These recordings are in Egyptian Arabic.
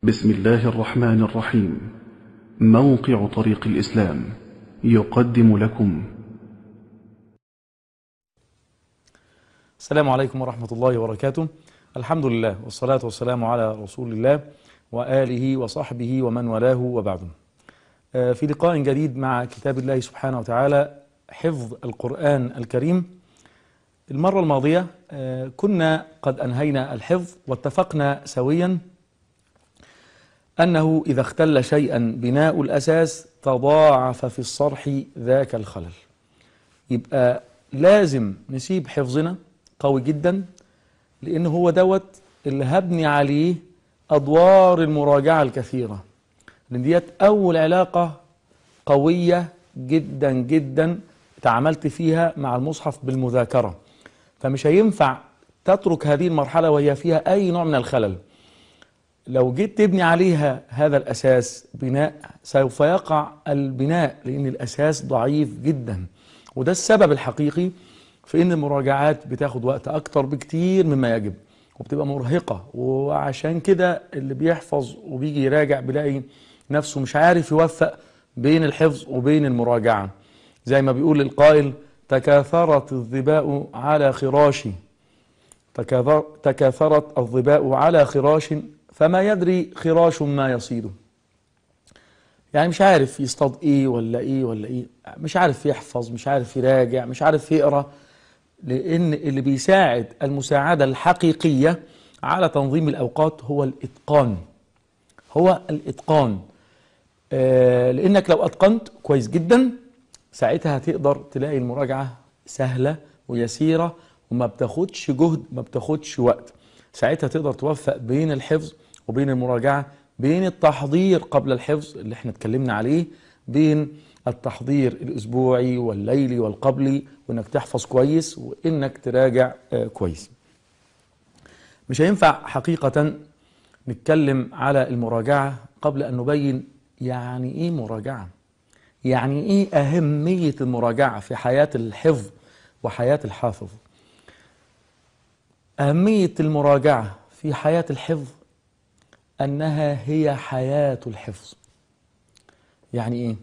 بسم الله الرحمن الرحيم موقع طريق الإسلام يقدم لكم السلام عليكم ورحمة الله وبركاته الحمد لله والصلاة والسلام على رسول الله وآله وصحبه ومن والاه وبعده آه، في لقاء جديد مع كتاب الله سبحانه وتعالى حفظ القرآن الكريم المرة الماضية آه، كنا قد أنهينا الحفظ واتفقنا سويا أنه إذا اختل شيئا بناء الأساس تضاعف في الصرح ذاك الخلل يبقى لازم نسيب حفظنا قوي جدا لأن هو دوت اللي هبني عليه أدوار المراجعة الكثيرة لأن ديت أول علاقة قوية جدا جدا تعاملت فيها مع المصحف بالمذاكرة فمش هينفع تترك هذه المرحلة وهي فيها أي نوع من الخلل لو جيت تبني عليها هذا الأساس بناء سوف يقع البناء لأن الأساس ضعيف جدا وده السبب الحقيقي في أن المراجعات بتاخد وقت أكتر بكتير مما يجب وبتبقى مرهقة وعشان كده اللي بيحفظ وبيجي يراجع بيلاقي نفسه مش عارف يوفق بين الحفظ وبين المراجعة زي ما بيقول القائل تكاثرت الظباء على خراشي تكاثر تكاثرت الظباء على خراش فما يدري خراش ما يصيده يعني مش عارف يصطاد ايه ولا ايه ولا ايه مش عارف يحفظ مش عارف يراجع مش عارف يقرا لان اللي بيساعد المساعده الحقيقيه على تنظيم الاوقات هو الاتقان هو الاتقان آه لانك لو اتقنت كويس جدا ساعتها هتقدر تلاقي المراجعه سهله ويسيره وما بتاخدش جهد ما بتاخدش وقت ساعتها تقدر توفق بين الحفظ وبين المراجعة بين التحضير قبل الحفظ اللي احنا اتكلمنا عليه بين التحضير الأسبوعي والليلي والقبلي وإنك تحفظ كويس وإنك تراجع آه كويس مش هينفع حقيقة نتكلم على المراجعة قبل أن نبين يعني إيه مراجعة يعني إيه أهمية المراجعة في حياة الحفظ وحياة الحافظ أهمية المراجعة في حياة الحفظ أنها هي حياة الحفظ يعني إيه؟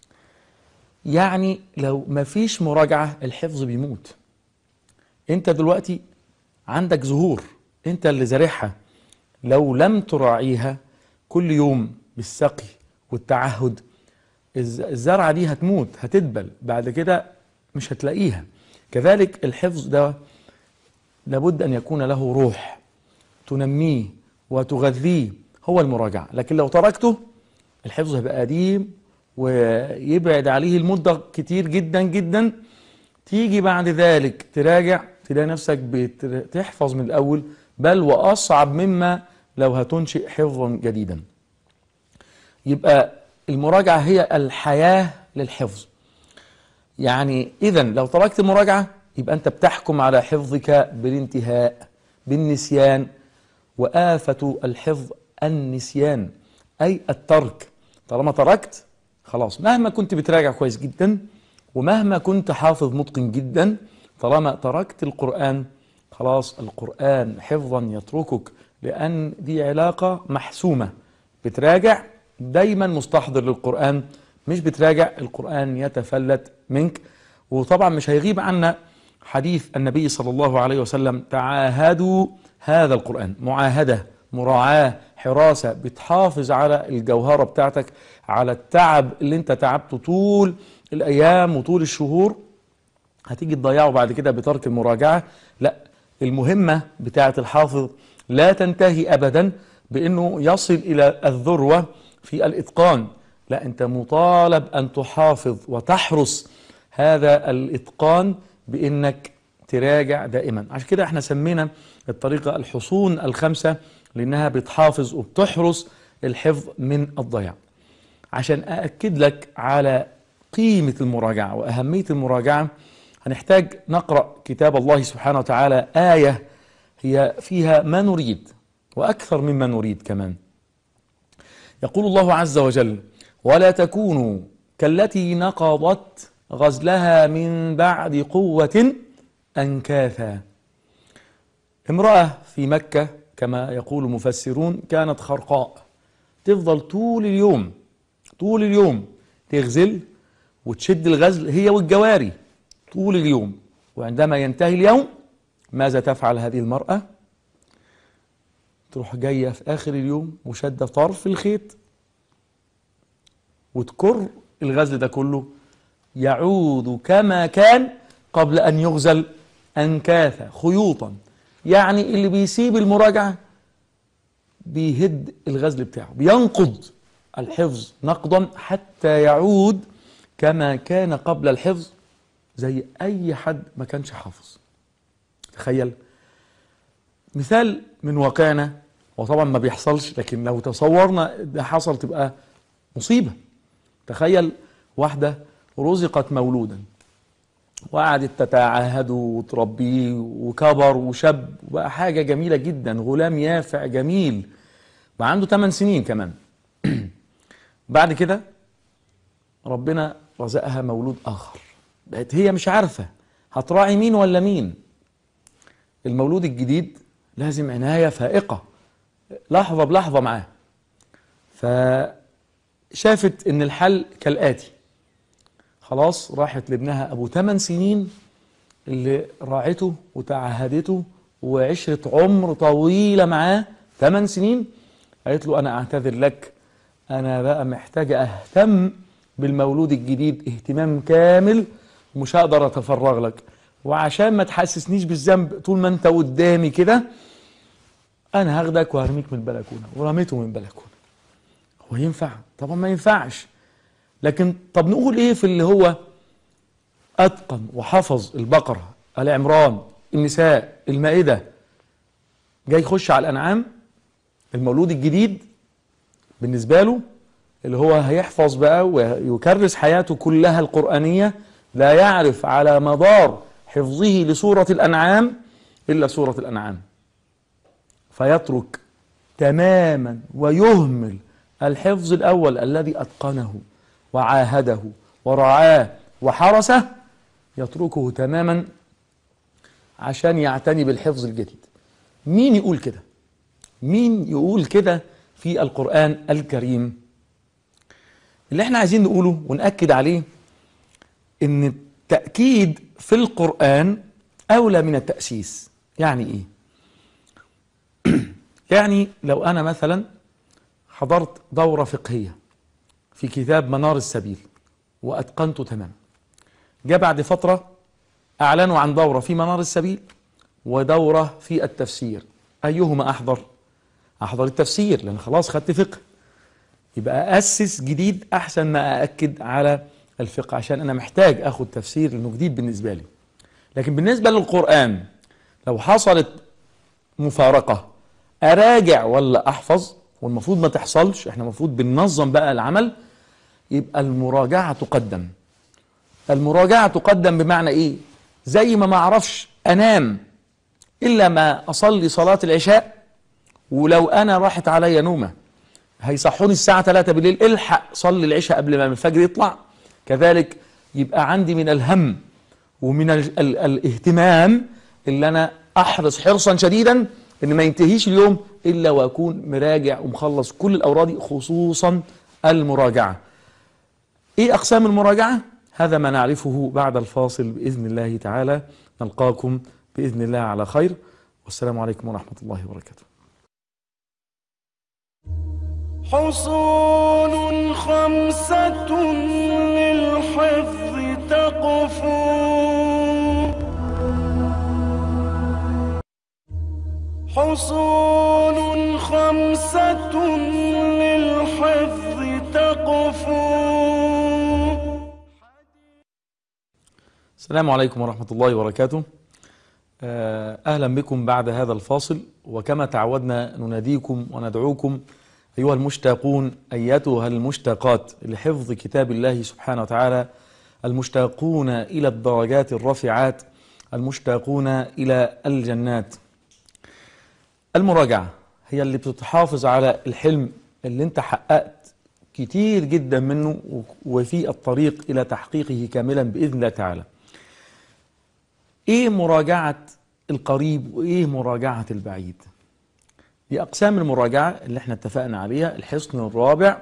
يعني لو ما فيش مراجعة الحفظ بيموت أنت دلوقتي عندك زهور أنت اللي زارعها لو لم تراعيها كل يوم بالسقي والتعهد الزرعة دي هتموت هتدبل بعد كده مش هتلاقيها كذلك الحفظ ده لابد أن يكون له روح تنميه وتغذيه هو المراجعة لكن لو تركته الحفظ هيبقى قديم ويبعد عليه المدة كتير جدا جدا تيجي بعد ذلك تراجع تلاقي نفسك بتحفظ من الأول بل وأصعب مما لو هتنشئ حفظا جديدا يبقى المراجعة هي الحياة للحفظ يعني إذا لو تركت المراجعة يبقى أنت بتحكم على حفظك بالانتهاء بالنسيان وآفة الحفظ النسيان أي الترك طالما تركت خلاص مهما كنت بتراجع كويس جدا ومهما كنت حافظ متقن جدا طالما تركت القرآن خلاص القرآن حفظا يتركك لأن دي علاقة محسومة بتراجع دايما مستحضر للقرآن مش بتراجع القرآن يتفلت منك وطبعا مش هيغيب عنا حديث النبي صلى الله عليه وسلم تعاهدوا هذا القرآن معاهدة مراعاة حراسة بتحافظ على الجوهرة بتاعتك على التعب اللي انت تعبته طول الأيام وطول الشهور هتيجي تضيعه بعد كده بترك المراجعة لا المهمة بتاعة الحافظ لا تنتهي أبدا بأنه يصل إلى الذروة في الإتقان لا أنت مطالب أن تحافظ وتحرس هذا الإتقان بانك تراجع دائما عشان كده احنا سمينا الطريقة الحصون الخمسة لانها بتحافظ وبتحرس الحفظ من الضياع عشان أأكد لك على قيمة المراجعة وأهمية المراجعة هنحتاج نقرأ كتاب الله سبحانه وتعالى آية هي فيها ما نريد وأكثر مما نريد كمان يقول الله عز وجل ولا تكونوا كالتي نقضت غزلها من بعد قوة أنكاثا امرأة في مكة كما يقول المفسرون كانت خرقاء تفضل طول اليوم طول اليوم تغزل وتشد الغزل هي والجواري طول اليوم وعندما ينتهي اليوم ماذا تفعل هذه المرأة؟ تروح جاية في آخر اليوم وشادة طرف الخيط وتكر الغزل ده كله يعود كما كان قبل أن يغزل أنكاثا خيوطا يعني اللي بيسيب المراجعة بيهد الغزل بتاعه بينقض الحفظ نقضا حتى يعود كما كان قبل الحفظ زي أي حد ما كانش حافظ تخيل مثال من واقعنا وطبعا ما بيحصلش لكن لو تصورنا ده حصل تبقى مصيبة تخيل واحدة رزقت مولودا وقعدت تتعاهده وتربيه وكبر وشاب وبقى حاجة جميلة جدا غلام يافع جميل بقى عنده 8 سنين كمان بعد كده ربنا رزقها مولود آخر بقت هي مش عارفة هتراعي مين ولا مين المولود الجديد لازم عناية فائقة لحظة بلحظة معاه فشافت ان الحل كالآتي خلاص راحت لابنها ابو 8 سنين اللي راعته وتعهدته وعشرة عمر طويلة معاه 8 سنين قالت له انا اعتذر لك انا بقى محتاجة اهتم بالمولود الجديد اهتمام كامل ومش هقدر اتفرغ لك وعشان ما تحسسنيش بالذنب طول ما انت قدامي كده انا هاخدك وهرميك من البلكونه ورميته من البلكونه هو ينفع طبعا ما ينفعش لكن طب نقول ايه في اللي هو اتقن وحفظ البقره العمران النساء المائده جاي يخش على الانعام المولود الجديد بالنسبه له اللي هو هيحفظ بقى ويكرس حياته كلها القرانيه لا يعرف على مدار حفظه لسوره الانعام الا سوره الانعام فيترك تماما ويهمل الحفظ الاول الذي اتقنه وعاهده ورعاه وحرسه يتركه تماما عشان يعتني بالحفظ الجديد مين يقول كده مين يقول كده في القرآن الكريم اللي احنا عايزين نقوله ونأكد عليه ان التأكيد في القرآن أولى من التأسيس يعني ايه يعني لو أنا مثلا حضرت دورة فقهية في كتاب منار السبيل وأتقنته تماما جاء بعد فترة أعلنوا عن دورة في منار السبيل ودورة في التفسير أيهما أحضر؟ أحضر التفسير لأن خلاص خدت فقه يبقى أسس جديد أحسن ما أأكد على الفقه عشان أنا محتاج أخد تفسير لأنه جديد بالنسبة لي لكن بالنسبة للقرآن لو حصلت مفارقة أراجع ولا أحفظ والمفروض ما تحصلش احنا المفروض بننظم بقى العمل يبقى المراجعة تقدم المراجعة تقدم بمعنى ايه زي ما ما اعرفش انام الا ما اصلي صلاة العشاء ولو انا راحت عليا نومة هيصحوني الساعة 3 بالليل الحق صلي العشاء قبل ما الفجر يطلع كذلك يبقى عندي من الهم ومن ال ال الاهتمام اللي انا احرص حرصا شديدا ان ما ينتهيش اليوم الا واكون مراجع ومخلص كل الاوراد دي خصوصا المراجعه. ايه اقسام المراجعه؟ هذا ما نعرفه بعد الفاصل باذن الله تعالى نلقاكم باذن الله على خير والسلام عليكم ورحمه الله وبركاته. حصول خمسة للحفظ تقفو حصول خمسة للحفظ تقفو السلام عليكم ورحمة الله وبركاته آه، أهلا بكم بعد هذا الفاصل وكما تعودنا نناديكم وندعوكم أيها المشتاقون أيتها المشتاقات لحفظ كتاب الله سبحانه وتعالى المشتاقون إلى الدرجات الرفيعات المشتاقون إلى الجنات المراجعة هي اللي بتتحافظ على الحلم اللي انت حققت كتير جدا منه وفي الطريق إلى تحقيقه كاملا بإذن الله تعالى ايه مراجعة القريب وايه مراجعة البعيد دي أقسام المراجعة اللي احنا اتفقنا عليها الحصن الرابع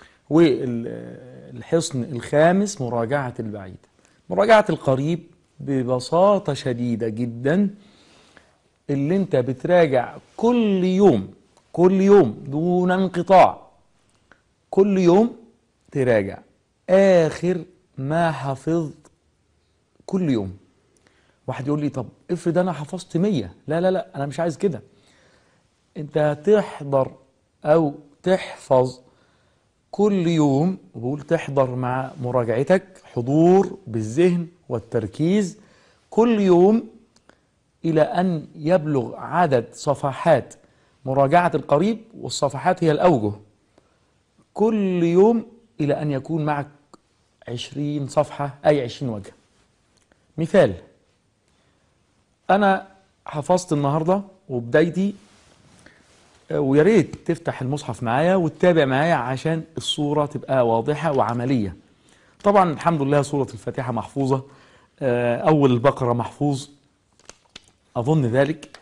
والحصن الخامس مراجعة البعيد مراجعة القريب ببساطة شديدة جدا اللي انت بتراجع كل يوم كل يوم دون انقطاع كل يوم تراجع آخر ما حفظت كل يوم واحد يقول لي طب افرض انا حفظت 100 لا لا لا انا مش عايز كده انت هتحضر او تحفظ كل يوم وبقول تحضر مع مراجعتك حضور بالذهن والتركيز كل يوم الى ان يبلغ عدد صفحات مراجعة القريب والصفحات هي الاوجه كل يوم الى ان يكون معك عشرين صفحة اي عشرين وجه مثال انا حفظت النهارده وبدايتي آه، ويا ريت تفتح المصحف معايا وتتابع معايا عشان الصوره تبقى واضحه وعمليه طبعا الحمد لله سوره الفاتحه محفوظه آه، اول البقره محفوظ اظن ذلك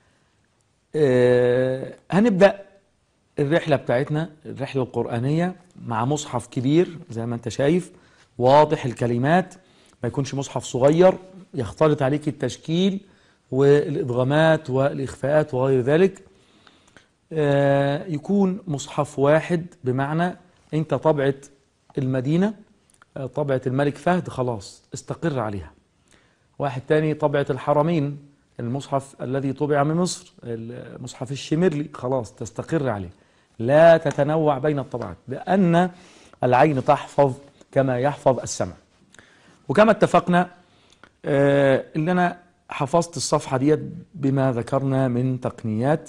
آه، هنبدا الرحله بتاعتنا الرحله القرانيه مع مصحف كبير زي ما انت شايف واضح الكلمات ما يكونش مصحف صغير يختلط عليك التشكيل والإدغامات والإخفاءات وغير ذلك آه، يكون مصحف واحد بمعنى أنت طبعة المدينة آه، طبعة الملك فهد خلاص استقر عليها واحد تاني طبعة الحرمين المصحف الذي طبع من مصر المصحف الشمرلي خلاص تستقر عليه لا تتنوع بين الطبعات لأن العين تحفظ كما يحفظ السمع وكما اتفقنا آه، اللي انا حفظت الصفحه ديت بما ذكرنا من تقنيات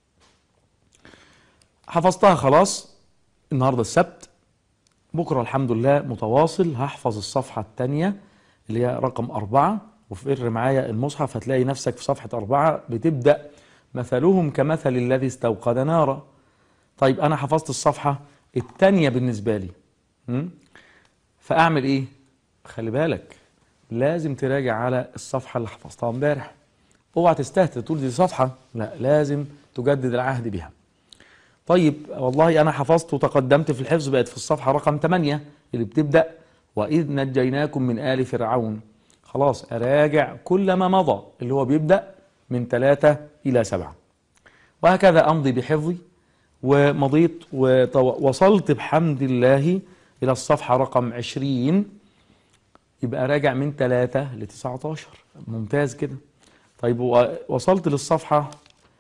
حفظتها خلاص النهارده السبت بكره الحمد لله متواصل هحفظ الصفحه الثانيه اللي هي رقم أربعة وفر معايا المصحف هتلاقي نفسك في صفحة أربعة بتبدأ مثلهم كمثل الذي استوقد نارا طيب أنا حفظت الصفحة الثانية بالنسبة لي م? فأعمل إيه؟ خلي بالك لازم تراجع على الصفحة اللي حفظتها امبارح اوعى تستهتر تقول دي صفحة لا لازم تجدد العهد بها طيب والله انا حفظت وتقدمت في الحفظ بقت في الصفحة رقم 8 اللي بتبدأ وإذ نجيناكم من آل فرعون خلاص أراجع كل ما مضى اللي هو بيبدأ من ثلاثة إلى سبعة وهكذا أمضي بحفظي ومضيت ووصلت بحمد الله إلى الصفحة رقم 20 يبقى راجع من 3 ل 19 ممتاز كده طيب وصلت للصفحة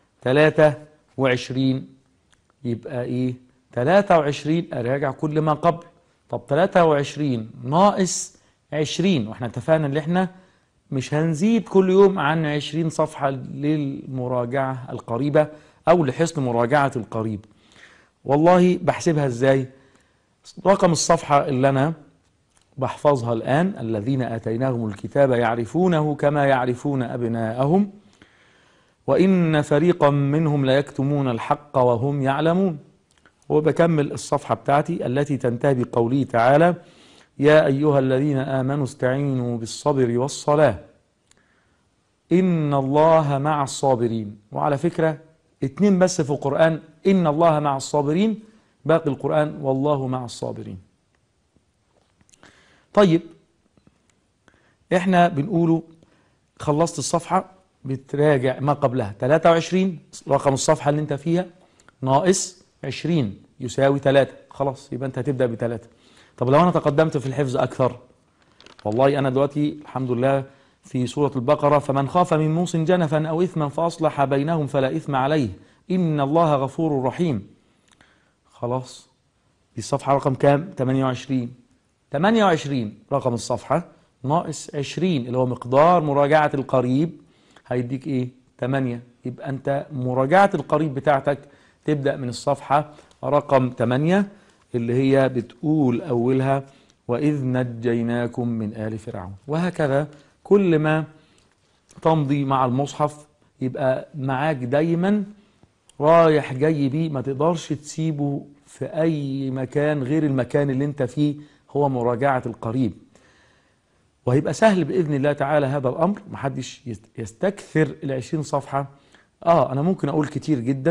23 يبقى ايه 23 اراجع كل ما قبل طب 23 ناقص 20 واحنا اتفقنا ان احنا مش هنزيد كل يوم عن 20 صفحة للمراجعة القريبة او لحسن مراجعة القريب والله بحسبها ازاي رقم الصفحة اللي انا بحفظها الآن الذين آتيناهم الكتاب يعرفونه كما يعرفون أبناءهم وإن فريقا منهم ليكتمون الحق وهم يعلمون وبكمل الصفحة بتاعتي التي تنتهي بقوله تعالى يا أيها الذين آمنوا استعينوا بالصبر والصلاة إن الله مع الصابرين وعلى فكرة اتنين بس في القرآن إن الله مع الصابرين باقي القرآن والله مع الصابرين طيب احنا بنقوله خلصت الصفحة بتراجع ما قبلها 23 رقم الصفحة اللي انت فيها ناقص 20 يساوي 3 خلاص يبقى انت هتبدأ بثلاثة طب لو انا تقدمت في الحفظ اكثر والله انا دلوقتي الحمد لله في سورة البقرة فمن خاف من موص جنفا او اثما فاصلح بينهم فلا اثم عليه ان الله غفور رحيم خلاص دي الصفحة رقم كام 28 28 رقم الصفحة ناقص 20 اللي هو مقدار مراجعة القريب هيديك ايه 8 يبقى انت مراجعة القريب بتاعتك تبدأ من الصفحة رقم 8 اللي هي بتقول أولها وإذ نجيناكم من آل فرعون وهكذا كل ما تمضي مع المصحف يبقى معاك دايما رايح جاي بيه ما تقدرش تسيبه في أي مكان غير المكان اللي انت فيه هو مراجعة القريب وهيبقى سهل بإذن الله تعالى هذا الأمر محدش يستكثر العشرين صفحة آه أنا ممكن أقول كتير جدا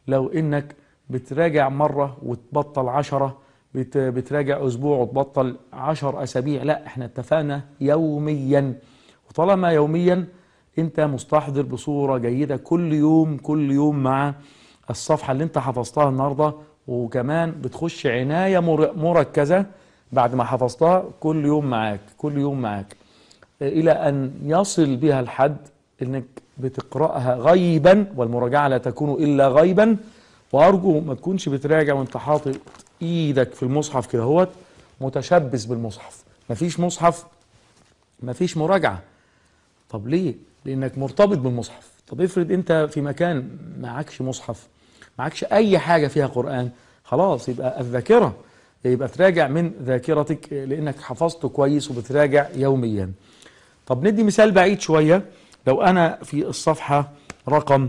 لو انك بتراجع مرة وتبطل عشرة بت بتراجع اسبوع وتبطل عشر اسابيع لا احنا اتفقنا يوميا وطالما يوميا انت مستحضر بصورة جيدة كل يوم كل يوم مع الصفحة اللي انت حفظتها النهاردة وكمان بتخش عناية مر- مركزة بعد ما حفظتها كل يوم معاك كل يوم معاك إلى أن يصل بها الحد أنك بتقرأها غيبا والمراجعة لا تكون إلا غيبا وأرجو ما تكونش بتراجع وانت حاطط إيدك في المصحف كده هوت متشبث بالمصحف مفيش مصحف مفيش مراجعة طب ليه؟ لأنك مرتبط بالمصحف طب افرض أنت في مكان معكش مصحف معكش أي حاجة فيها قرآن خلاص يبقى الذاكرة يبقى تراجع من ذاكرتك لأنك حفظته كويس وبتراجع يوميا طب ندي مثال بعيد شوية لو أنا في الصفحة رقم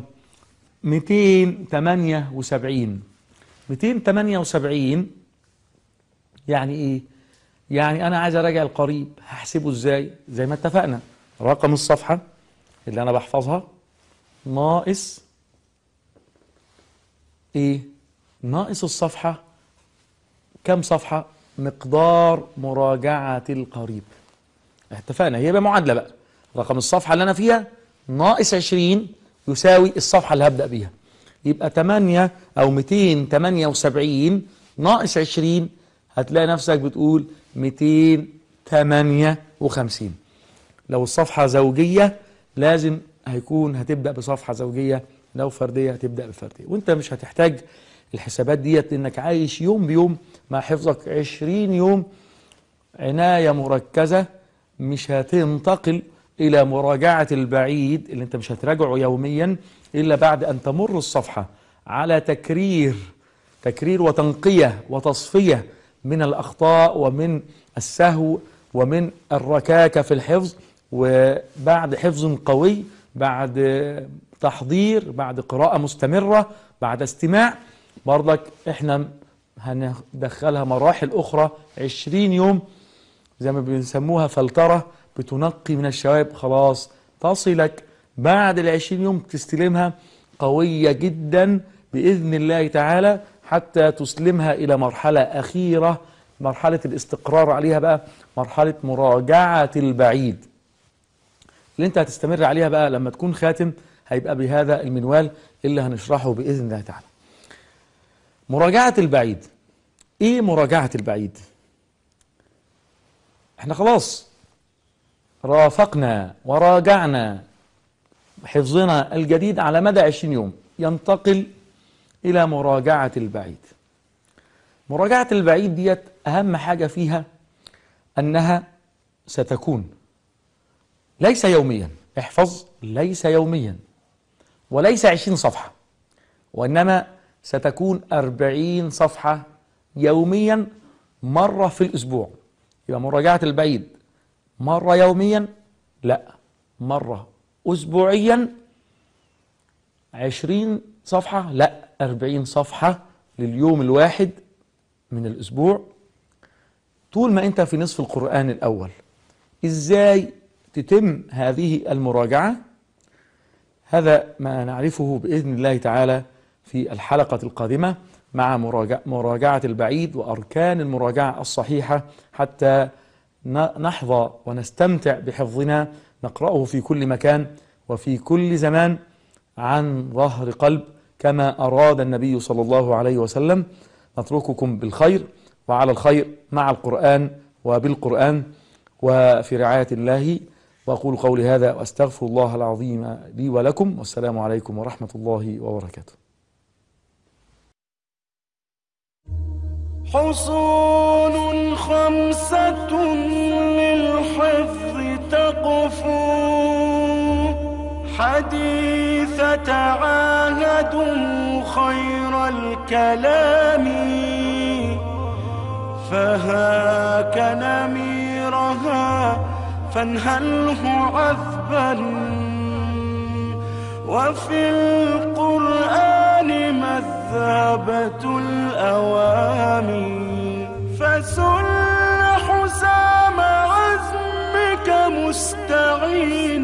278 278 يعني إيه؟ يعني أنا عايز أراجع القريب هحسبه إزاي؟ زي ما اتفقنا رقم الصفحة اللي أنا بحفظها ناقص إيه؟ ناقص الصفحة كم صفحة؟ مقدار مراجعة القريب اتفقنا هي بقى معادلة بقى رقم الصفحة اللي أنا فيها ناقص 20 يساوي الصفحة اللي هبدأ بيها يبقى 8 أو 278 ناقص 20 هتلاقي نفسك بتقول 258 لو الصفحة زوجية لازم هيكون هتبدأ بصفحة زوجية لو فردية هتبدأ بفردية وانت مش هتحتاج الحسابات ديت لانك عايش يوم بيوم مع حفظك 20 يوم عناية مركزة مش هتنتقل إلى مراجعة البعيد اللي أنت مش هتراجعه يوميا إلا بعد أن تمر الصفحة على تكرير تكرير وتنقية وتصفية من الأخطاء ومن السهو ومن الركاكة في الحفظ وبعد حفظ قوي بعد تحضير بعد قراءة مستمرة بعد استماع برضك احنا هندخلها مراحل أخرى 20 يوم زي ما بنسموها فلترة بتنقي من الشوائب خلاص تصلك بعد العشرين يوم تستلمها قوية جدا بإذن الله تعالى حتى تسلمها إلى مرحلة أخيرة مرحلة الاستقرار عليها بقى مرحلة مراجعة البعيد اللي انت هتستمر عليها بقى لما تكون خاتم هيبقى بهذا المنوال اللي هنشرحه بإذن الله تعالى مراجعة البعيد ايه مراجعة البعيد احنا خلاص رافقنا وراجعنا حفظنا الجديد على مدى 20 يوم ينتقل إلى مراجعة البعيد مراجعة البعيد ديت أهم حاجة فيها أنها ستكون ليس يوميا احفظ ليس يوميا وليس 20 صفحة وإنما ستكون 40 صفحة يوميا مرة في الأسبوع يبقى مراجعة البعيد مرة يوميا لا مرة أسبوعيا عشرين صفحة لا أربعين صفحة لليوم الواحد من الأسبوع طول ما أنت في نصف القرآن الأول إزاي تتم هذه المراجعة هذا ما نعرفه بإذن الله تعالى في الحلقة القادمة مع مراجعة, مراجعة البعيد وأركان المراجعة الصحيحة حتى نحظى ونستمتع بحفظنا نقرأه في كل مكان وفي كل زمان عن ظهر قلب كما أراد النبي صلى الله عليه وسلم نترككم بالخير وعلى الخير مع القرآن وبالقرآن وفي رعاية الله وأقول قولي هذا وأستغفر الله العظيم لي ولكم والسلام عليكم ورحمة الله وبركاته حصون خمسة للحفظ تقفو حديث تعاهدوا خير الكلام فهاك نميرها فانهله عذبا وفي القرآن مذهبة الأوامي فسل حسام عزمك مستعين